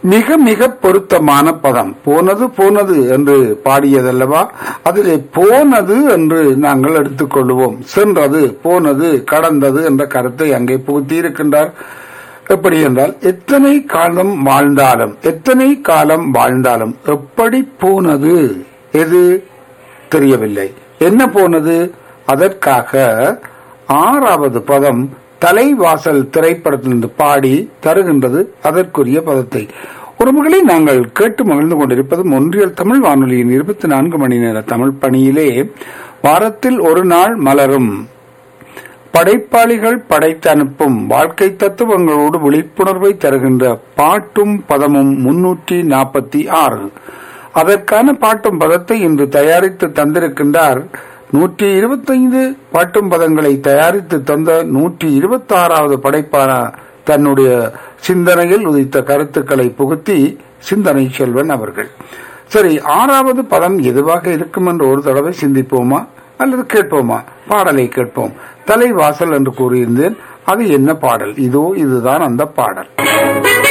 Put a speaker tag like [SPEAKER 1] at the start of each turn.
[SPEAKER 1] மிக மிக பொருத்தமான பதம் போனது போனது என்று பாடியதல்லவா அதிலே போனது என்று நாங்கள் எடுத்துக்கொள்வோம் சென்றது போனது கடந்தது என்ற கருத்தை அங்கே புகுத்தி இருக்கின்றார் எப்படி என்றால் எத்தனை காலம் வாழ்ந்தாலும் எத்தனை காலம் வாழ்ந்தாலும் எப்படி போனது எது தெரியவில்லை என்ன போனது அதற்காக ஆறாவது பதம் தலைவாசல் திரைப்படத்திலிருந்து பாடி தருகின்றது அதற்குரிய பதத்தை உறவுகளை நாங்கள் கேட்டு மகிழ்ந்து கொண்டிருப்பது ஒன்றியல் தமிழ் வானொலியின் இருபத்தி நான்கு மணி நேர தமிழ் பணியிலே வாரத்தில் ஒரு நாள் மலரும் படைப்பாளிகள் படைத்து அனுப்பும் வாழ்க்கை தத்துவங்களோடு விழிப்புணர்வை தருகின்ற பாட்டும் பதமும் முன்னூற்றி நாற்பத்தி ஆறு அதற்கான பாட்டும் பதத்தை இன்று தயாரித்து தந்திருக்கின்றார் நூற்றி இருபத்தைந்து பாட்டும் பதங்களை தயாரித்து தந்த நூற்றி இருபத்தி ஆறாவது படைப்பான தன்னுடைய சிந்தனையில் உதித்த கருத்துக்களை புகுத்தி சிந்தனை செல்வன் அவர்கள் சரி ஆறாவது பதம் எதுவாக இருக்கும் என்று ஒரு தடவை சிந்திப்போமா அல்லது கேட்போமா பாடலை கேட்போம் தலைவாசல் என்று கூறியிருந்தேன் அது என்ன பாடல் இதோ இதுதான் அந்த பாடல்